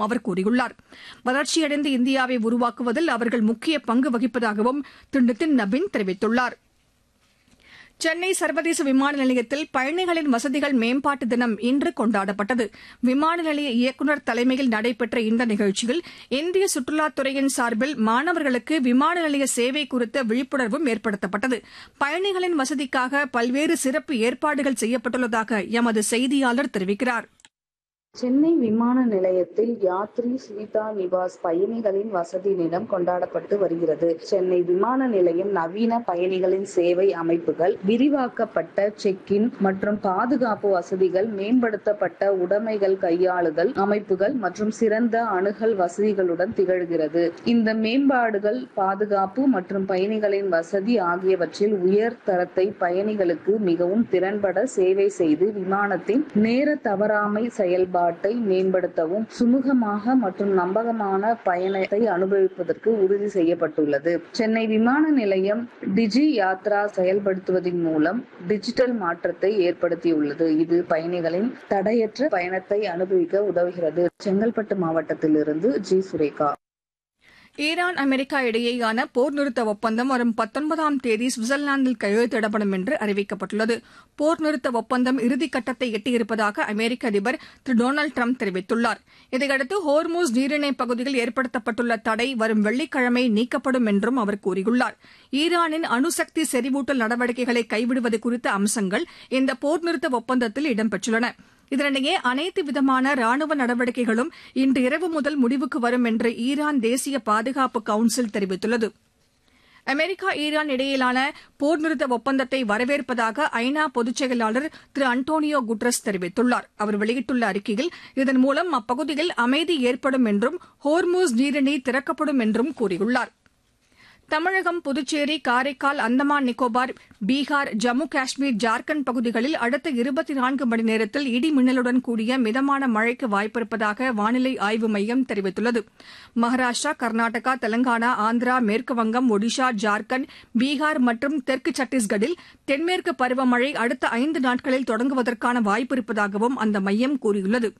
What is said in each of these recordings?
என்றும் அவர் கூறியுள்ளார் வளர்ச்சியடைந்த இந்தியாவை உருவாக்குவதில் அவர்கள் முக்கிய பங்கு வகிப்பதாகவும் திரு நிதின் நபின் தெரிவித்துள்ளார் சென்னை சர்வதேச விமான நிலையத்தில் பயணிகளின் வசதிகள் மேம்பாட்டு தினம் இன்று கொண்டாடப்பட்டது விமான நிலைய இயக்குநர் தலைமையில் நடைபெற்ற இந்த நிகழ்ச்சியில் இந்திய சுற்றுலாத்துறையின் சார்பில் மாணவர்களுக்கு விமான நிலைய சேவை குறித்த விழிப்புணர்வும் ஏற்படுத்தப்பட்டது பயணிகளின் வசதிக்காக பல்வேறு சிறப்பு ஏற்பாடுகள் செய்யப்பட்டுள்ளதாக எமது செய்தியாளர் தெரிவிக்கிறார் சென்னை விமான நிலையத்தில் யாத்ரி சுவிதா நிவாஸ் பயணிகளின் வசதி தினம் கொண்டாடப்பட்டு வருகிறது சென்னை விமான நிலையம் நவீன பயணிகளின் சேவை அமைப்புகள் விரிவாக்கப்பட்ட செக் இன் மற்றும் பாதுகாப்பு வசதிகள் மேம்படுத்தப்பட்ட உடைமைகள் கையாளுதல் அமைப்புகள் மற்றும் சிறந்த அணுகல் வசதிகளுடன் திகழ்கிறது இந்த மேம்பாடுகள் பாதுகாப்பு மற்றும் பயணிகளின் வசதி ஆகியவற்றில் உயர் தரத்தை பயணிகளுக்கு மிகவும் திறன்பட சேவை செய்து விமானத்தின் நேர தவறாமை செயல்பாடு செயல்பாட்டை மேம்படுத்தவும் சுமூகமாக மற்றும் நம்பகமான பயணத்தை அனுபவிப்பதற்கு உறுதி செய்யப்பட்டுள்ளது சென்னை விமான நிலையம் டிஜி யாத்ரா செயல்படுத்துவதன் மூலம் டிஜிட்டல் மாற்றத்தை ஏற்படுத்தியுள்ளது இது பயணிகளின் தடையற்ற பயணத்தை அனுபவிக்க உதவுகிறது செங்கல்பட்டு மாவட்டத்திலிருந்து ஜி சுரேகா ஈரான் அமெரிக்கா இடையேயான போர் நிறுத்த ஒப்பந்தம் வரும் பத்தொன்பதாம் தேதி சுவிட்சர்லாந்தில் கையெழுத்திடப்படும் என்று அறிவிக்கப்பட்டுள்ளது போர் நிறுத்த ஒப்பந்தம் இறுதிக்கட்டத்தை எட்டியிருப்பதாக அமெரிக்க அதிபர் திரு டொனால்டு ட்ரம்ப் தெரிவித்துள்ளார் இதையடுத்து ஹோர்மூஸ் நீரிணை பகுதியில் ஏற்படுத்தப்பட்டுள்ள தடை வரும் வெள்ளிக்கிழமை நீக்கப்படும் என்றும் அவர் கூறியுள்ளார் ஈரானின் அணுசக்தி செறிவூட்டல் நடவடிக்கைகளை கைவிடுவது குறித்த அம்சங்கள் இந்த போர் நிறுத்த ஒப்பந்தத்தில் இடம்பெற்றுள்ளன இதனிடையே அனைத்து விதமான ராணுவ நடவடிக்கைகளும் இன்று இரவு முதல் முடிவுக்கு வரும் என்று ஈரான் தேசிய பாதுகாப்பு கவுன்சில் தெரிவித்துள்ளது அமெரிக்கா ஈரான் இடையிலான போர் நிறுத்த ஒப்பந்தத்தை வரவேற்பதாக ஐநா பொதுச் செயலாளர் திரு அன்டோனியோ குட்ரஸ் தெரிவித்துள்ளார் அவர் வெளியிட்டுள்ள அறிக்கையில் இதன் மூலம் அப்பகுதியில் அமைதி ஏற்படும் என்றும் ஹோர்மூஸ் நீரிணை திறக்கப்படும் என்றும் கூறியுள்ளார் தமிழகம் புதுச்சேரி காரைக்கால் அந்தமான் நிக்கோபார் பீகார் ஜம்மு காஷ்மீர் ஜார்க்கண்ட் பகுதிகளில் அடுத்த இருபத்தி நான்கு மணி நேரத்தில் இடி மின்னலுடன் கூடிய மிதமான மழைக்கு வாய்ப்பிருப்பதாக வானிலை ஆய்வு மையம் தெரிவித்துள்ளது மகாராஷ்டிரா கர்நாடகா தெலங்கானா ஆந்திரா மேற்குவங்கம் ஒடிஷா ஜார்க்கண்ட் பீகார் மற்றும் தெற்கு சத்தீஸ்கரில் தென்மேற்கு பருவமழை அடுத்த ஐந்து நாட்களில் தொடங்குவதற்கான வாய்ப்பிருப்பதாகவும் அந்த மையம் கூறியுள்ளது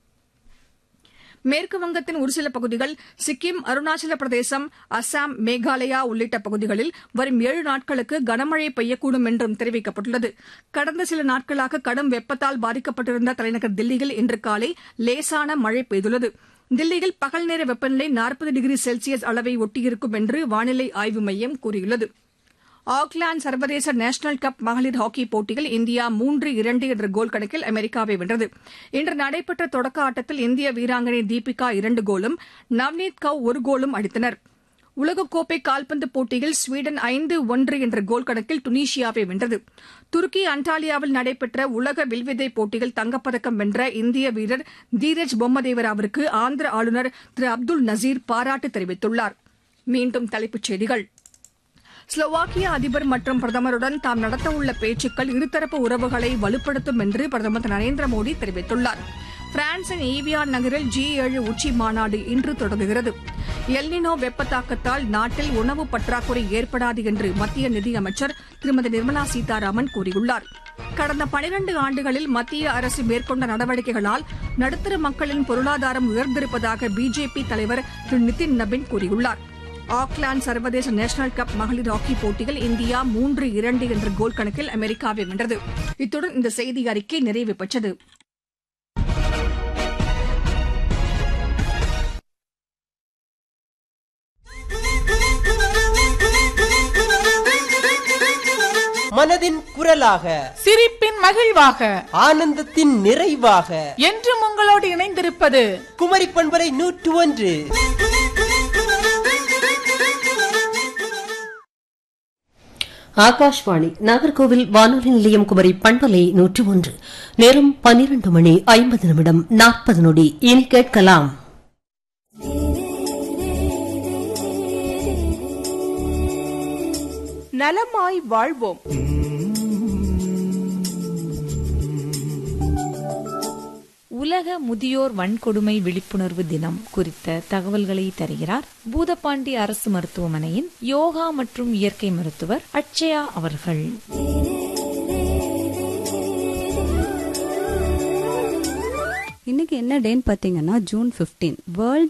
மேற்கு வங்கத்தின் ஒரு சில பகுதிகள் சிக்கிம் அருணாச்சல பிரதேசம் அஸ்ஸாம் மேகாலயா உள்ளிட்ட பகுதிகளில் வரும் ஏழு நாட்களுக்கு கனமழை பெய்யக்கூடும் என்றும் தெரிவிக்கப்பட்டுள்ளது கடந்த சில நாட்களாக கடும் வெப்பத்தால் பாதிக்கப்பட்டிருந்த தலைநகர் தில்லியில் இன்று காலை லேசான மழை பெய்துள்ளது தில்லியில் பகல் நேர வெப்பநிலை நாற்பது டிகிரி செல்சியஸ் அளவை ஒட்டியிருக்கும் என்று வானிலை ஆய்வு மையம் கூறியுள்ளது ஆக்லாந்து சர்வதேச நேஷனல் கப் மகளிர் ஹாக்கி போட்டியில் இந்தியா மூன்று இரண்டு என்ற கோல் கணக்கில் அமெரிக்காவை வென்றது இன்று நடைபெற்ற தொடக்க ஆட்டத்தில் இந்திய வீராங்கனை தீபிகா இரண்டு கோலும் நவ்னீத் கவ் ஒரு கோலும் அடித்தனர் உலகக்கோப்பை கால்பந்து போட்டியில் ஸ்வீடன் ஐந்து ஒன்று என்ற கோல் கணக்கில் துனிஷியாவை வென்றது துருக்கி அண்டாலியாவில் நடைபெற்ற உலக வில்வித்தை போட்டியில் தங்கப்பதக்கம் வென்ற இந்திய வீரர் தீரஜ் பொம்மதேவராவிற்கு ஆந்திர ஆளுநர் திரு அப்துல் நசீர் பாராட்டு தெரிவித்துள்ளார் மீண்டும் தலைப்புச் செய்திகள் ஸ்லோவாக்கியா அதிபர் மற்றும் பிரதமருடன் தாம் நடத்தவுள்ள பேச்சுக்கள் இருதரப்பு உறவுகளை வலுப்படுத்தும் என்று பிரதமர் திரு நரேந்திர மோடி தெரிவித்துள்ளார் பிரான்சின் ஈவியான் நகரில் ஜி ஏழு உச்சி மாநாடு இன்று தொடங்குகிறது எல்னினோ வெப்ப தாக்கத்தால் நாட்டில் உணவு பற்றாக்குறை ஏற்படாது என்று மத்திய நிதியமைச்சர் திருமதி நிர்மலா சீதாராமன் கூறியுள்ளார் கடந்த பனிரண்டு ஆண்டுகளில் மத்திய அரசு மேற்கொண்ட நடவடிக்கைகளால் நடுத்தர மக்களின் பொருளாதாரம் உயர்ந்திருப்பதாக பிஜேபி தலைவர் திரு நிதின் நபின் கூறியுள்ளார் ஆக்லாந்து சர்வதேச நேஷனல் கப் மகளிர் ஹாக்கி போட்டியில் இந்தியா மூன்று இரண்டு என்ற கோல் கணக்கில் அமெரிக்காவை வென்றது இத்துடன் இந்த செய்தி அறிக்கை நிறைவு பெற்றது மனதின் குரலாக சிரிப்பின் மகிழ்வாக ஆனந்தத்தின் நிறைவாக என்றும் உங்களோடு இணைந்திருப்பது குமரி பண்பரை நூற்று ஒன்று ஆகாஷ்வாணி நாகர்கோவில் வானொலி நிலையம் குமரி பண்பலை நூற்று ஒன்று நேரம் பனிரண்டு மணி ஐம்பது நிமிடம் நாற்பது நொடி இனி கேட்கலாம் நலமாய் வாழ்வோம் உலக முதியோர் வன்கொடுமை விழிப்புணர்வு தினம் குறித்த தகவல்களை தருகிறார் பூதப்பாண்டி அரசு மருத்துவமனையின் யோகா மற்றும் இயற்கை மருத்துவர் அட்சயா அவர்கள் இன்னைக்கு என்ன டேன்னு பார்த்தீங்கன்னா ஜூன் ஃபிஃப்டீன் வேர்ல்ட்